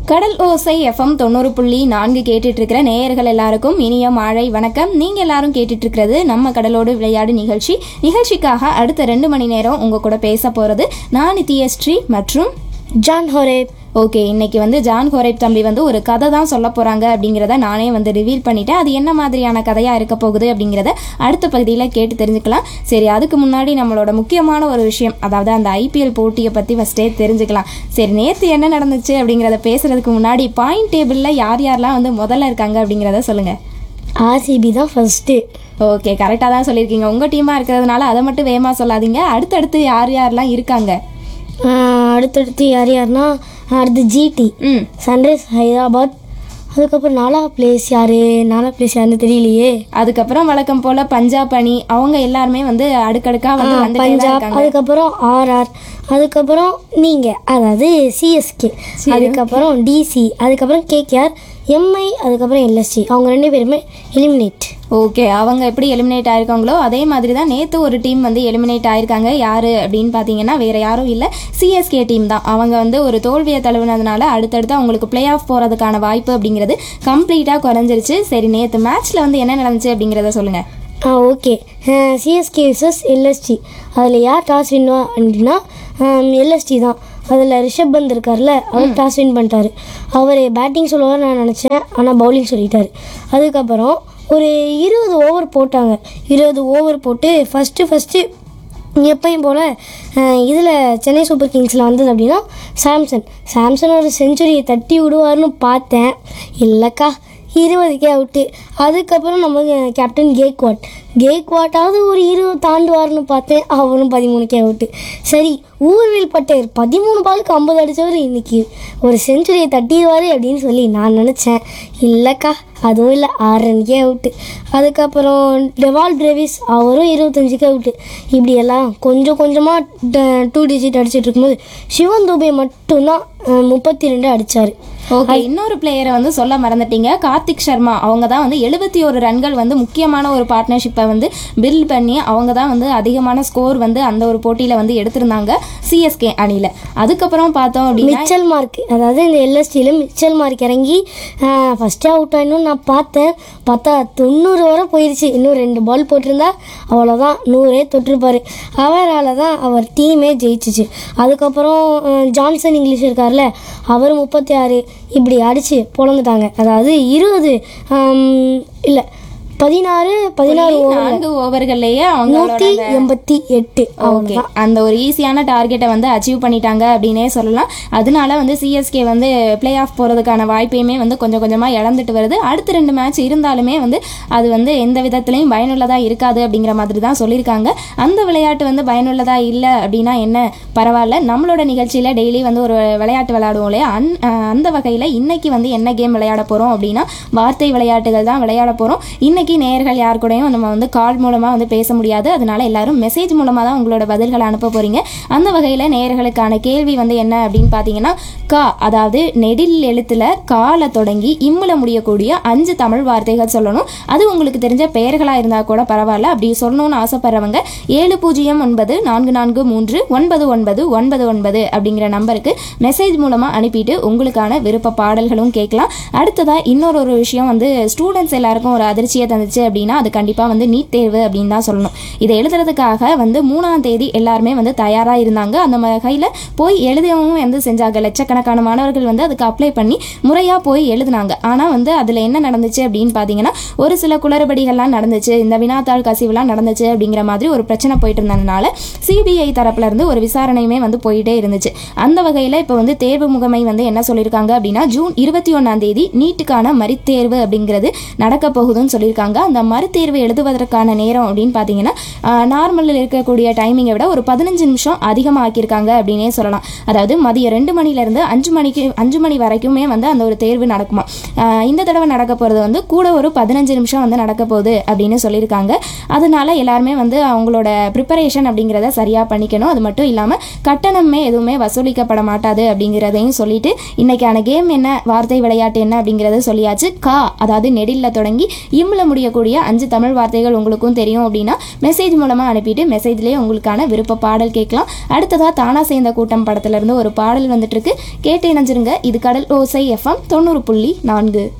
கடல் ஓசை எஃப்எம் தொண்ணூறு புள்ளி நான்கு கேட்டுட்டு இருக்கிற நேயர்கள் எல்லாருக்கும் இனிய மாழை வணக்கம் நீங்க எல்லாரும் கேட்டுட்டு இருக்கிறது நம்ம கடலோடு விளையாடு நிகழ்ச்சி நிகழ்ச்சிக்காக அடுத்த ரெண்டு மணி நேரம் உங்க கூட பேச போறது நான் நித்யஸ்ரீ மற்றும் ஜான் ஹொரேப் ஓகே இன்னைக்கு வந்து ஜான் ஹோரேப் தம்பி வந்து ஒரு கதை தான் சொல்ல போறாங்க அப்படிங்கிறத நானே வந்து ரிவீல் பண்ணிட்டேன் அது என்ன மாதிரியான கதையா இருக்க போகுது அப்படிங்கிறத அடுத்த பகுதியில் கேட்டு தெரிஞ்சுக்கலாம் சரி அதுக்கு முன்னாடி நம்மளோட முக்கியமான ஒரு விஷயம் அதாவது அந்த ஐபிஎல் போட்டியை பத்தி ஃபர்ஸ்டே தெரிஞ்சுக்கலாம் சரி நேற்று என்ன நடந்துச்சு அப்படிங்கிறத பேசுறதுக்கு முன்னாடி பாயிண்ட் டேபிளில் யார் யாரெல்லாம் வந்து முதல்ல இருக்காங்க அப்படிங்கிறத சொல்லுங்க ஆர்சிபி தான் ஃபர்ஸ்ட்டு ஓகே கரெக்டாக தான் சொல்லியிருக்கீங்க உங்கள் டீமாக இருக்கிறதுனால அதை மட்டும் வேகமாக சொல்லாதீங்க அடுத்தடுத்து யார் யாரெல்லாம் இருக்காங்க அடுத்தடுத்து யார் யாருன்னா அடுத்து ஜிடி ம் சன்ரைஸ் ஹைதராபாத் அதுக்கப்புறம் நாலா பிளேஸ் யாரு நாலா பிளேஸ் யாருன்னு தெரியலையே அதுக்கப்புறம் வழக்கம் போல பஞ்சாப் அணி அவங்க எல்லாருமே வந்து அடுக்கடுக்கா வந்து வந்துட்டே தான் பஞ்சாப் இருக்காங்க அதுக்கப்புறம் ஆர்ஆர் அதுக்கப்புறம் நீங்கள் அதாவது சிஎஸ்கே அதுக்கப்புறம் டிசி அதுக்கப்புறம் கேகேஆர் எம்ஐ அதுக்கப்புறம் எல்எஸ்சி அவங்க ரெண்டு பேருமே எலிமினேட் ஓகே அவங்க எப்படி எலிமினேட் ஆயிருக்காங்களோ அதே மாதிரி தான் நேற்று ஒரு டீம் வந்து எலிமினேட் ஆயிருக்காங்க யாரு அப்படின்னு பார்த்தீங்கன்னா வேற யாரும் இல்லை சிஎஸ்கே டீம் தான் அவங்க வந்து ஒரு தோல்வியை தழுவினதுனால அடுத்தடுத்து அவங்களுக்கு பிளே ஆஃப் போகிறதுக்கான வாய்ப்பு அப்படிங்கிறது கம்ப்ளீட்டாக குறைஞ்சிருச்சு சரி நேற்று மேட்ச்சில் வந்து என்ன நடந்துச்சு அப்படிங்கிறத சொல்லுங்கள் ஆ ஓகே சிஎஸ்கே விசஸ் எல்எஸ்டி அதில் யார் டாஸ் வின்வா அப்படின்னா எல்எஸ்டி தான் அதில் ரிஷப் பந்த் இருக்கார்ல அவர் டாஸ் வின் பண்ணிட்டாரு அவர் பேட்டிங் சொல்லுவார் நான் நினச்சேன் ஆனால் பவுலிங் சொல்லிட்டாரு அதுக்கப்புறம் ஒரு இருபது ஓவர் போட்டாங்க இருபது ஓவர் போட்டு ஃபஸ்ட்டு ஃபஸ்ட்டு எப்பயும் போல் இதில் சென்னை சூப்பர் கிங்ஸில் வந்தது அப்படின்னா சாம்சன் சாம்சன் ஒரு செஞ்சுரியை தட்டி விடுவார்னு பார்த்தேன் இல்லைக்கா இருபதுக்கே அவுட்டு அதுக்கப்புறம் நம்ம கேப்டன் கேக்வாட் கேக்வாட்டாவது ஒரு இருபது தாண்டுவார்னு பார்த்தேன் அவரும் பதிமூணுக்கே அவுட்டு சரி ஊர்வில் பட்டேர் பதிமூணு பாலுக்கு ஐம்பது அடித்தவர் இன்னைக்கு ஒரு செஞ்சுரியை தட்டிடுவார் அப்படின்னு சொல்லி நான் நினச்சேன் இல்லைக்கா அதுவும் இல்லை ஆறு ரன்னுக்கே அவுட்டு அதுக்கப்புறம் டெவால் பிரேவிஸ் அவரும் இருபத்தஞ்சுக்கு அவுட்டு இப்படியெல்லாம் கொஞ்சம் கொஞ்சமாக டூ டிஜிட் அடிச்சிட்டு இருக்கும்போது சிவன் துபே மட்டும்தான் முப்பத்தி ரெண்டு அடித்தார் ஓகே இன்னொரு பிளேயரை வந்து சொல்ல மறந்துட்டீங்க கார்த்திக் சர்மா அவங்க தான் வந்து எழுபத்தி ஒரு ரன்கள் வந்து முக்கியமான ஒரு பார்ட்னர்ஷிப்பை வந்து பில்ட் பண்ணி அவங்க தான் வந்து அதிகமான ஸ்கோர் வந்து அந்த ஒரு போட்டியில் வந்து எடுத்திருந்தாங்க சிஎஸ்கே அணியில் அதுக்கப்புறம் பார்த்தோம் அப்படின்னா மிச்சல் மார்க் அதாவது இந்த எல்எஸ்டியில் மிச்சல் மார்க் இறங்கி ஃபஸ்ட்டே அவுட் ஆகணும்னு நான் பார்த்தேன் பார்த்தா தொண்ணூறு வரை போயிடுச்சு இன்னும் ரெண்டு பால் போட்டிருந்தா அவ்வளோதான் நூறே தொட்டிருப்பார் அவரால் தான் அவர் டீமே ஜெயிச்சிச்சு அதுக்கப்புறம் அஹ், ஜான்சன் இங்கிலீஷ் இருக்கார்ல அவர் முப்பத்தி ஆறு இப்படி அடித்து பொழந்துட்டாங்க அதாவது இருபது இல்லை பதினாறு பதினாறு நான்கு ஓவர்கள்லயே அவங்களோட நூற்றி எண்பத்தி எட்டு ஓகே அந்த ஒரு ஈஸியான டார்கெட்டை வந்து அச்சீவ் பண்ணிட்டாங்க அப்படின்னே சொல்லலாம் அதனால வந்து சிஎஸ்கே வந்து பிளே ஆஃப் போகிறதுக்கான வாய்ப்பையுமே வந்து கொஞ்சம் கொஞ்சமாக இழந்துட்டு வருது அடுத்த ரெண்டு மேட்ச் இருந்தாலுமே வந்து அது வந்து எந்த விதத்துலையும் பயனுள்ளதாக இருக்காது அப்படிங்கிற மாதிரி தான் சொல்லியிருக்காங்க அந்த விளையாட்டு வந்து பயனுள்ளதாக இல்லை அப்படின்னா என்ன பரவாயில்ல நம்மளோட நிகழ்ச்சியில் டெய்லி வந்து ஒரு விளையாட்டு விளையாடுவோம் இல்லையா அந் அஹ் அந்த வகையில் இன்னைக்கு வந்து என்ன கேம் விளையாட போகிறோம் அப்படின்னா வார்த்தை விளையாட்டுகள் தான் விளையாட போகிறோம் இன்னைக்கு நேயர்கள் யார் கூடயும் நம்ம வந்து கால் மூலமாக வந்து பேச முடியாது அதனால எல்லாரும் மெசேஜ் மூலமாக தான் உங்களோட பதில்களை அனுப்ப போகிறீங்க அந்த வகையில் நேயர்களுக்கான கேள்வி வந்து என்ன அப்படின்னு பார்த்தீங்கன்னா கா அதாவது நெடில் எழுத்தில் கால தொடங்கி இம்முல முடியக்கூடிய அஞ்சு தமிழ் வார்த்தைகள் சொல்லணும் அது உங்களுக்கு தெரிஞ்ச பெயர்களாக இருந்தால் கூட பரவாயில்ல அப்படி சொல்லணும்னு ஆசைப்படுறவங்க ஏழு பூஜ்ஜியம் ஒன்பது நான்கு நான்கு மூன்று ஒன்பது ஒன்பது ஒன்பது ஒன்பது அப்படிங்கிற நம்பருக்கு மெசேஜ் மூலமாக அனுப்பிட்டு உங்களுக்கான விருப்ப பாடல்களும் கேட்கலாம் அடுத்ததாக இன்னொரு ஒரு விஷயம் வந்து ஸ்டூடெண்ட்ஸ் எல்லாருக்கும் ஒரு அதிர்ச்சியை தந்துச்சு அப்படின்னா அது கண்டிப்பாக வந்து நீட் தேர்வு அப்படின்னு தான் சொல்லணும் இதை எழுதுறதுக்காக வந்து மூணாம் தேதி எல்லாருமே வந்து தயாராக இருந்தாங்க அந்த வகையில் போய் எழுதவும் வந்து செஞ்சாங்க லட்சக்கணக்கான மாணவர்கள் வந்து அதுக்கு அப்ளை பண்ணி முறையாக போய் எழுதுனாங்க ஆனால் வந்து அதில் என்ன நடந்துச்சு அப்படின்னு பார்த்தீங்கன்னா ஒரு சில குளறுபடிகள்லாம் நடந்துச்சு இந்த வினாத்தாள் கசிவுலாம் நடந்துச்சு அப்படிங்கிற மாதிரி ஒரு பிரச்சனை போயிட்டு இருந்ததுனால சிபிஐ தரப்புல இருந்து ஒரு விசாரணையுமே வந்து போயிட்டே இருந்துச்சு அந்த வகையில் இப்போ வந்து தேர்வு முகமை வந்து என்ன சொல்லியிருக்காங்க அப்படின்னா ஜூன் இருபத்தி ஒன்றாம் தேதி நீட்டுக்கான மறுதேர்வு அப்படிங்கிறது நடக்க போகுதுன்னு சொல்லியிருக்காங்க அந்த மறுதேர்வு எழுதுவதற்கான நேரம் அப்படின்னு பார்த்தீங்கன்னா நார்மலில் இருக்கக்கூடிய டைமிங்கை விட ஒரு பதினஞ்சு நிமிஷம் அதிகமாக ஆக்கியிருக்காங்க அப்படின்னே சொல்லலாம் அதாவது மதியம் ரெண்டு மணிலேருந்து அஞ்சு மணிக்கு அஞ்சு மணி வரைக்குமே வந்து அந்த ஒரு தேர்வு நடக்குமா ஆஹ் இந்த தடவை நடக்க போகிறது வந்து கூட ஒரு பதினஞ்சு நிமிஷம் வந்து நடக்க போகுது அப்படின்னு சொல்லியிருக்காங்க அதனால எல்லாருமே வந்து அவங்களோட ப்ரிப்பரேஷன் அப்படிங்கிறத சரியாக பண்ணிக்கணும் அது மட்டும் இல்லாமல் கட்டணமே எதுவுமே வசூலிக்கப்பட மாட்டாது அப்படிங்கிறதையும் சொல்லிட்டு இன்னைக்கான கேம் என்ன வார்த்தை விளையாட்டு என்ன அப்படிங்கிறத சொல்லியாச்சு கா அதாவது நெடில்ல தொடங்கி இம்ல முடிய முடியக்கூடிய அஞ்சு தமிழ் வார்த்தைகள் உங்களுக்கும் தெரியும் அப்படின்னா மெசேஜ் மூலமாக அனுப்பிட்டு மெசேஜ்லேயே உங்களுக்கான விருப்ப பாடல் கேட்கலாம் அடுத்ததாக தானா சேர்ந்த கூட்டம் படத்துல இருந்து ஒரு பாடல் வந்துட்டு இருக்கு கேட்டு இணைஞ்சிருங்க இது கடல் ஓசை எஃப்எம் தொண்ணூறு புள்ளி நான்கு